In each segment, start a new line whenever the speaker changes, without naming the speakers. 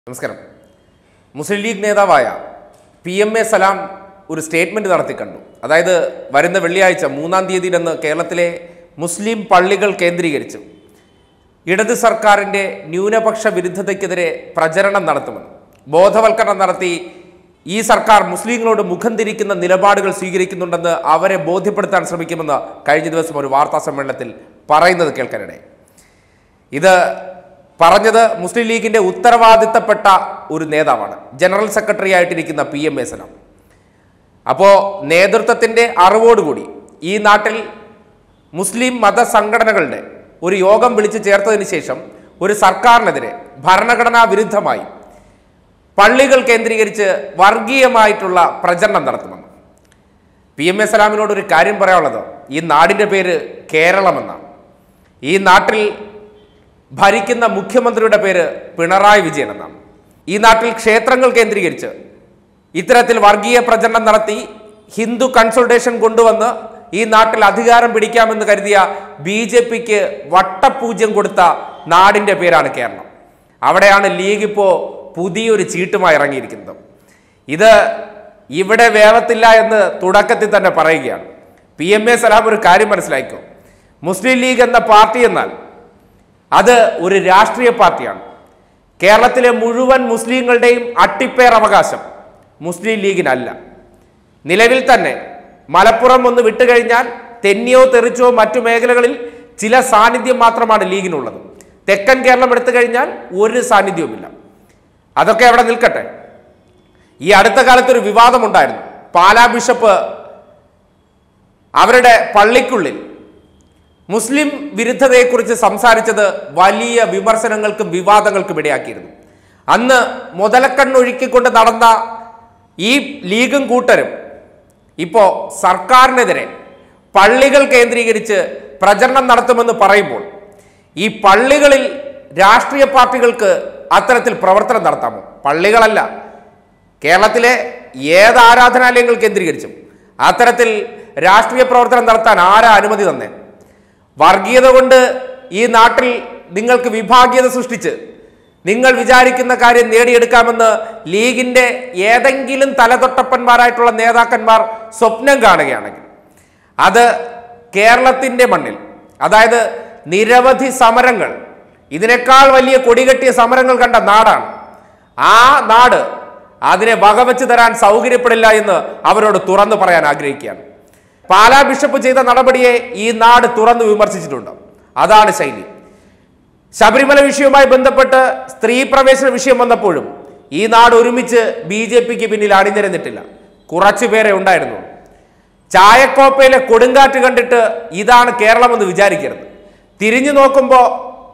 നമസ്കാരം മുസ്ലിം ലീഗ് നേതാവായ P M A Salam ഒരു സ്റ്റേറ്റ്മെന്റ് നടത്തി കണ്ടു അതായത് വരുന്ന വെള്ളിയാഴ്ച മൂന്നാം തീയതിയിലെന്ന് കേരളത്തിലെ മുസ്ലിം പള്ളികൾ കേന്ദ്രീകരിച്ചു ഇടത് സർക്കാരിൻ്റെ ന്യൂനപക്ഷ വിരുദ്ധതയ്ക്കെതിരെ പ്രചരണം നടത്തുമെന്ന് ബോധവൽക്കരണം നടത്തി ഈ സർക്കാർ മുസ്ലിങ്ങളോട് മുഖം തിരിക്കുന്ന നിലപാടുകൾ സ്വീകരിക്കുന്നുണ്ടെന്ന് അവരെ ബോധ്യപ്പെടുത്താൻ ശ്രമിക്കുമെന്ന് കഴിഞ്ഞ ദിവസം ഒരു വാർത്താ സമ്മേളനത്തിൽ പറയുന്നത് കേൾക്കാനിടയായി ഇത് പറഞ്ഞത് മുസ്ലിം ലീഗിന്റെ ഉത്തരവാദിത്തപ്പെട്ട ഒരു നേതാവാണ് ജനറൽ സെക്രട്ടറി ആയിട്ടിരിക്കുന്ന പി എം എ സലാം അപ്പോൾ നേതൃത്വത്തിൻ്റെ അറിവോടുകൂടി ഈ നാട്ടിൽ മുസ്ലിം മതസംഘടനകളുടെ ഒരു യോഗം വിളിച്ചു ചേർത്തതിന് ശേഷം ഒരു സർക്കാരിനെതിരെ ഭരണഘടനാ വിരുദ്ധമായി പള്ളികൾ കേന്ദ്രീകരിച്ച് വർഗീയമായിട്ടുള്ള പ്രചരണം നടത്തുമെന്ന് പി എം എ സലാമിനോട് ഒരു കാര്യം പറയാനുള്ളത് ഈ നാടിൻ്റെ പേര് കേരളമെന്നാണ് ഈ നാട്ടിൽ ഭരിക്കുന്ന മുഖ്യമന്ത്രിയുടെ പേര് പിണറായി വിജയൻ എന്നാണ് ഈ നാട്ടിൽ ക്ഷേത്രങ്ങൾ കേന്ദ്രീകരിച്ച് ഇത്തരത്തിൽ വർഗീയ പ്രചരണം നടത്തി ഹിന്ദു കൺസൾട്ടേഷൻ കൊണ്ടുവന്ന് ഈ നാട്ടിൽ അധികാരം പിടിക്കാമെന്ന് കരുതിയ ബി ജെ പിക്ക് വട്ടപൂജ്യം കൊടുത്ത നാടിൻ്റെ പേരാണ് കേരളം അവിടെയാണ് ലീഗ് ഇപ്പോൾ പുതിയൊരു ചീട്ടുമായി ഇറങ്ങിയിരിക്കുന്നത് ഇത് ഇവിടെ വേവത്തില്ല എന്ന് തുടക്കത്തിൽ തന്നെ പറയുകയാണ് പി എം എ സലാം ഒരു കാര്യം മനസ്സിലാക്കോ മുസ്ലിം ലീഗ് എന്ന പാർട്ടി എന്നാൽ അത് ഒരു രാഷ്ട്രീയ പാർട്ടിയാണ് കേരളത്തിലെ മുഴുവൻ മുസ്ലിങ്ങളുടെയും അട്ടിപ്പേർ അവകാശം മുസ്ലിം ലീഗിനല്ല നിലവിൽ തന്നെ മലപ്പുറം ഒന്ന് വിട്ടുകഴിഞ്ഞാൽ തെന്നിയോ തെറിച്ചോ മറ്റു മേഖലകളിൽ ചില സാന്നിധ്യം മാത്രമാണ് ലീഗിനുള്ളത് തെക്കൻ കേരളം എടുത്തു കഴിഞ്ഞാൽ ഒരു സാന്നിധ്യവുമില്ല അതൊക്കെ അവിടെ നിൽക്കട്ടെ ഈ അടുത്ത കാലത്ത് ഒരു വിവാദമുണ്ടായിരുന്നു പാലാ ബിഷപ്പ് അവരുടെ പള്ളിക്കുള്ളിൽ മുസ്ലിം വിരുദ്ധതയെക്കുറിച്ച് സംസാരിച്ചത് വലിയ വിമർശനങ്ങൾക്കും വിവാദങ്ങൾക്കും ഇടയാക്കിയിരുന്നു അന്ന് മുതലക്കണ്ണൊഴുക്കിക്കൊണ്ട് നടന്ന ഈ ലീഗും കൂട്ടരും ഇപ്പോൾ സർക്കാരിനെതിരെ പള്ളികൾ കേന്ദ്രീകരിച്ച് പ്രചരണം നടത്തുമെന്ന് പറയുമ്പോൾ ഈ പള്ളികളിൽ രാഷ്ട്രീയ പാർട്ടികൾക്ക് അത്തരത്തിൽ പ്രവർത്തനം നടത്താമോ പള്ളികളല്ല കേരളത്തിലെ ഏത് ആരാധനാലയങ്ങൾ കേന്ദ്രീകരിച്ചും അത്തരത്തിൽ രാഷ്ട്രീയ പ്രവർത്തനം നടത്താൻ ആരാ അനുമതി തന്നെ വർഗീയത കൊണ്ട് ഈ നാട്ടിൽ നിങ്ങൾക്ക് വിഭാഗീയത സൃഷ്ടിച്ച് നിങ്ങൾ വിചാരിക്കുന്ന കാര്യം നേടിയെടുക്കാമെന്ന് ലീഗിന്റെ ഏതെങ്കിലും തലതൊട്ടപ്പന്മാരായിട്ടുള്ള നേതാക്കന്മാർ സ്വപ്നം കാണുകയാണെങ്കിൽ അത് കേരളത്തിന്റെ മണ്ണിൽ അതായത് നിരവധി സമരങ്ങൾ ഇതിനേക്കാൾ വലിയ കൊടികെട്ടിയ സമരങ്ങൾ കണ്ട നാടാണ് ആ നാട് അതിനെ വകവെച്ച് തരാൻ സൗകര്യപ്പെടില്ല എന്ന് അവരോട് തുറന്നു പറയാൻ ആഗ്രഹിക്കുകയാണ് പാലാ ബിഷപ്പ് ചെയ്ത നടപടിയെ ഈ നാട് തുറന്നു വിമർശിച്ചിട്ടുണ്ട് അതാണ് ശൈലി ശബരിമല വിഷയവുമായി ബന്ധപ്പെട്ട് സ്ത്രീ പ്രവേശന വിഷയം വന്നപ്പോഴും ഈ നാട് ഒരുമിച്ച് ബി ജെ പിക്ക് പിന്നിൽ അണിനിരന്നിട്ടില്ല കുറച്ചു പേരെ ഉണ്ടായിരുന്നു ചായക്കോപ്പയിലെ കൊടുങ്കാറ്റ് കണ്ടിട്ട് ഇതാണ് കേരളമെന്ന് വിചാരിക്കരുത് തിരിഞ്ഞു നോക്കുമ്പോൾ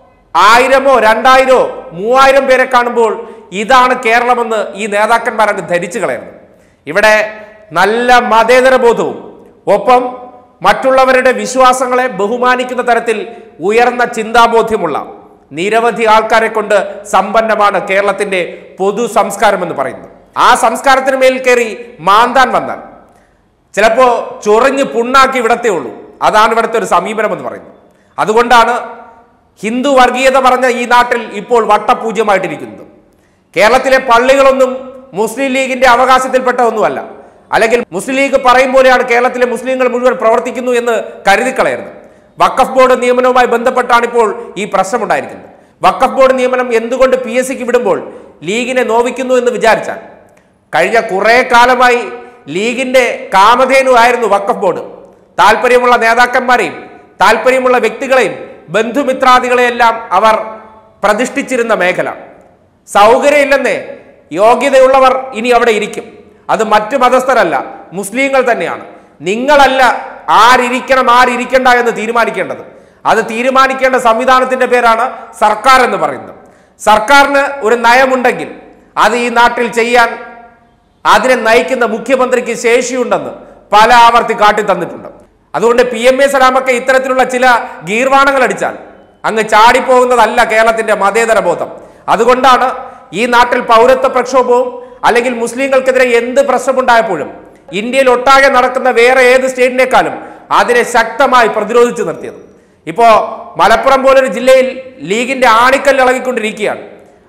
ആയിരമോ രണ്ടായിരമോ മൂവായിരം പേരെ കാണുമ്പോൾ ഇതാണ് കേരളമെന്ന് ഈ നേതാക്കന്മാർ അങ്ങ് ധരിച്ചു കളയുന്നു ഇവിടെ നല്ല മതേതര ബോധവും ഒപ്പം മറ്റുള്ളവരുടെ വിശ്വാസങ്ങളെ ബഹുമാനിക്കുന്ന തരത്തിൽ ഉയർന്ന ചിന്താബോധ്യമുള്ള നിരവധി ആൾക്കാരെ കൊണ്ട് സമ്പന്നമാണ് കേരളത്തിന്റെ പൊതു സംസ്കാരം എന്ന് പറയുന്നത് ആ സംസ്കാരത്തിന് മേൽ കയറി മാന്താൻ വന്നാൽ ചിലപ്പോൾ ചൊറിഞ്ഞ് പുണ്ണാക്കി ഇവിടത്തേ ഉള്ളൂ അതാണ് ഇവിടുത്തെ ഒരു സമീപനം എന്ന് പറയുന്നത് അതുകൊണ്ടാണ് ഹിന്ദു വർഗീയത പറഞ്ഞ ഈ നാട്ടിൽ ഇപ്പോൾ വട്ടപൂജ്യമായിട്ടിരിക്കുന്നത് കേരളത്തിലെ പള്ളികളൊന്നും മുസ്ലിം ലീഗിന്റെ അവകാശത്തിൽപ്പെട്ട ഒന്നുമല്ല അല്ലെങ്കിൽ മുസ്ലിം ലീഗ് പറയും പോലെയാണ് കേരളത്തിലെ മുസ്ലിങ്ങൾ മുഴുവൻ പ്രവർത്തിക്കുന്നു എന്ന് കരുതിക്കളയരുത് വഖഫ് ബോർഡ് നിയമനവുമായി ബന്ധപ്പെട്ടാണ് ഇപ്പോൾ ഈ പ്രശ്നമുണ്ടായിരിക്കുന്നത് വഖഫ് ബോർഡ് നിയമനം എന്തുകൊണ്ട് പി എസ് സിക്ക് വിടുമ്പോൾ ലീഗിനെ നോവിക്കുന്നു എന്ന് വിചാരിച്ചാൽ കഴിഞ്ഞ കുറേ കാലമായി ലീഗിന്റെ കാമധേനു ആയിരുന്നു വഖഫ് ബോർഡ് താല്പര്യമുള്ള നേതാക്കന്മാരെയും താല്പര്യമുള്ള വ്യക്തികളെയും ബന്ധുമിത്രാദികളെയെല്ലാം അവർ പ്രതിഷ്ഠിച്ചിരുന്ന മേഖല സൗകര്യമില്ലെന്നേ യോഗ്യതയുള്ളവർ ഇനി അവിടെ ഇരിക്കും അത് മറ്റു മതസ്ഥരല്ല മുസ്ലിങ്ങൾ തന്നെയാണ് നിങ്ങളല്ല ആരിരിക്കണം ആരിരിക്കണ്ട എന്ന് തീരുമാനിക്കേണ്ടത് അത് തീരുമാനിക്കേണ്ട സംവിധാനത്തിന്റെ പേരാണ് സർക്കാർ എന്ന് പറയുന്നത് സർക്കാരിന് ഒരു നയമുണ്ടെങ്കിൽ അത് ഈ നാട്ടിൽ ചെയ്യാൻ അതിനെ നയിക്കുന്ന മുഖ്യമന്ത്രിക്ക് ശേഷിയുണ്ടെന്ന് പല ആവർത്തി കാട്ടി തന്നിട്ടുണ്ട് അതുകൊണ്ട് പി എം എ സലാമൊക്കെ ഇത്തരത്തിലുള്ള ചില ഗീർവാണങ്ങൾ അടിച്ചാൽ അങ്ങ് ചാടിപ്പോകുന്നതല്ല കേരളത്തിന്റെ മതേതര ബോധം അതുകൊണ്ടാണ് ഈ നാട്ടിൽ പൗരത്വ പ്രക്ഷോഭവും അല്ലെങ്കിൽ മുസ്ലിങ്ങൾക്കെതിരെ എന്ത് പ്രശ്നമുണ്ടായപ്പോഴും ഇന്ത്യയിൽ ഒട്ടാകെ നടക്കുന്ന വേറെ ഏത് സ്റ്റേറ്റിനേക്കാളും അതിനെ ശക്തമായി പ്രതിരോധിച്ചു നിർത്തിയത് ഇപ്പോ മലപ്പുറം പോലൊരു ജില്ലയിൽ ലീഗിന്റെ ആണിക്കല്ല് ഇളകിക്കൊണ്ടിരിക്കുകയാണ്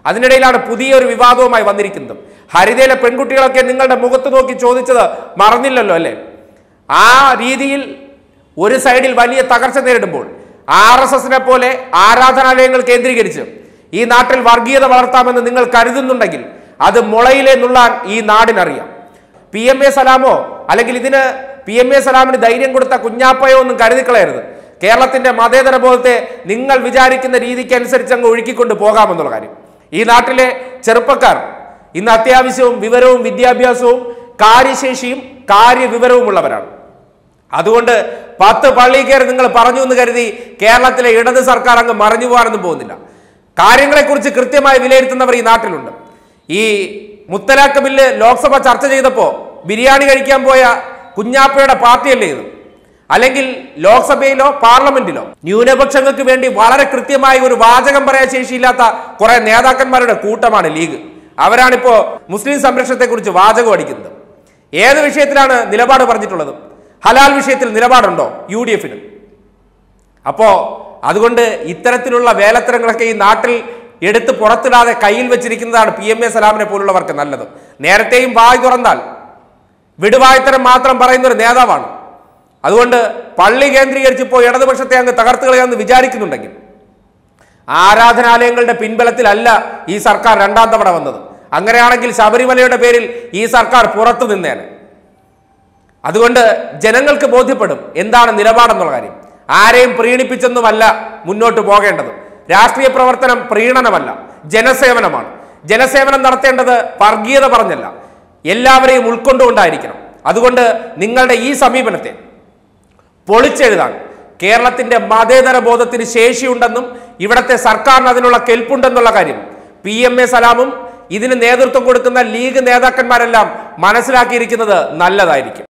അതിനിടയിലാണ് പുതിയൊരു വിവാദവുമായി വന്നിരിക്കുന്നത് ഹരിതയിലെ പെൺകുട്ടികളൊക്കെ നിങ്ങളുടെ മുഖത്ത് നോക്കി ചോദിച്ചത് മറന്നില്ലല്ലോ അല്ലേ ആ രീതിയിൽ ഒരു സൈഡിൽ വലിയ തകർച്ച നേരിടുമ്പോൾ ആർ എസ് എസിനെ പോലെ ആരാധനാലയങ്ങൾ കേന്ദ്രീകരിച്ച് ഈ നാട്ടിൽ വർഗീയത വളർത്താമെന്ന് നിങ്ങൾ കരുതുന്നുണ്ടെങ്കിൽ അത് മുളയിലെ നുള്ളാൻ ഈ നാടിനറിയാം പി എം എ സലാമോ അല്ലെങ്കിൽ ഇതിന് പി എം എ സലാമിന് ധൈര്യം കൊടുത്ത കുഞ്ഞാപ്പയോ ഒന്നും കരുതിക്കളയരുത് കേരളത്തിന്റെ മതേതര ബോധത്തെ നിങ്ങൾ വിചാരിക്കുന്ന രീതിക്ക് അനുസരിച്ച് അങ്ങ് ഒഴുക്കിക്കൊണ്ട് പോകാമെന്നുള്ള കാര്യം ഈ നാട്ടിലെ ചെറുപ്പക്കാർ ഇന്ന് അത്യാവശ്യവും വിവരവും വിദ്യാഭ്യാസവും കാര്യശേഷിയും കാര്യവിവരവും ഉള്ളവരാണ് അതുകൊണ്ട് പത്ത് പള്ളി കയറി നിങ്ങൾ പറഞ്ഞു എന്ന് കരുതി കേരളത്തിലെ ഇടത് സർക്കാർ അങ്ങ് മറിഞ്ഞു പോകാനൊന്നും പോകുന്നില്ല കാര്യങ്ങളെക്കുറിച്ച് കൃത്യമായി വിലയിരുത്തുന്നവർ ഈ നാട്ടിലുണ്ട് ഈ മുത്തലാഖ് ബില്ല് ലോക്സഭ ചർച്ച ചെയ്തപ്പോൾ ബിരിയാണി കഴിക്കാൻ പോയ കുഞ്ഞാപ്പയുടെ പാർട്ടിയല്ലേ ഇത് അല്ലെങ്കിൽ ലോക്സഭയിലോ പാർലമെന്റിലോ ന്യൂനപക്ഷങ്ങൾക്ക് വേണ്ടി വളരെ കൃത്യമായി ഒരു വാചകം പറയാൻ ശേഷിയില്ലാത്ത കുറെ നേതാക്കന്മാരുടെ കൂട്ടമാണ് ലീഗ് അവരാണിപ്പോ മുസ്ലിം സംരക്ഷണത്തെക്കുറിച്ച് വാചകം അടിക്കുന്നത് ഏത് വിഷയത്തിലാണ് നിലപാട് പറഞ്ഞിട്ടുള്ളത് ഹലാൽ വിഷയത്തിൽ നിലപാടുണ്ടോ യു ഡി എഫിന് അപ്പോ അതുകൊണ്ട് ഇത്തരത്തിലുള്ള വേലത്തരങ്ങളൊക്കെ ഈ നാട്ടിൽ എടുത്ത് പുറത്തിടാതെ കയ്യിൽ വെച്ചിരിക്കുന്നതാണ് പി എം എ സലാമിനെ പോലുള്ളവർക്ക് നല്ലത് നേരത്തെയും വായ് തുറന്നാൽ വിടുവായ്ത്തരം മാത്രം പറയുന്ന ഒരു നേതാവാണ് അതുകൊണ്ട് പള്ളി കേന്ദ്രീകരിച്ച് ഇപ്പോൾ ഇടതുപക്ഷത്തെ അങ്ങ് തകർത്ത് കളയാമെന്ന് വിചാരിക്കുന്നുണ്ടെങ്കിൽ ആരാധനാലയങ്ങളുടെ പിൻബലത്തിലല്ല ഈ സർക്കാർ രണ്ടാം തവണ വന്നത് അങ്ങനെയാണെങ്കിൽ ശബരിമലയുടെ പേരിൽ ഈ സർക്കാർ പുറത്തു നിന്നേനെ അതുകൊണ്ട് ജനങ്ങൾക്ക് ബോധ്യപ്പെടും എന്താണ് നിലപാടെന്നുള്ള കാര്യം ആരെയും പ്രീണിപ്പിച്ചൊന്നുമല്ല മുന്നോട്ട് പോകേണ്ടത് രാഷ്ട്രീയ പ്രവർത്തനം പ്രീണനമല്ല ജനസേവനമാണ് ജനസേവനം നടത്തേണ്ടത് വർഗീയത പറഞ്ഞല്ല എല്ലാവരെയും ഉൾക്കൊണ്ടുകൊണ്ടായിരിക്കണം അതുകൊണ്ട് നിങ്ങളുടെ ഈ സമീപനത്തെ പൊളിച്ചെഴുതാൻ കേരളത്തിന്റെ മതേതര ബോധത്തിന് ശേഷിയുണ്ടെന്നും ഇവിടത്തെ സർക്കാരിന് അതിനുള്ള കെൽപ്പുണ്ടെന്നുള്ള കാര്യം പി എം എ സലാമും ഇതിന് നേതൃത്വം കൊടുക്കുന്ന ലീഗ് നേതാക്കന്മാരെല്ലാം മനസ്സിലാക്കിയിരിക്കുന്നത് നല്ലതായിരിക്കും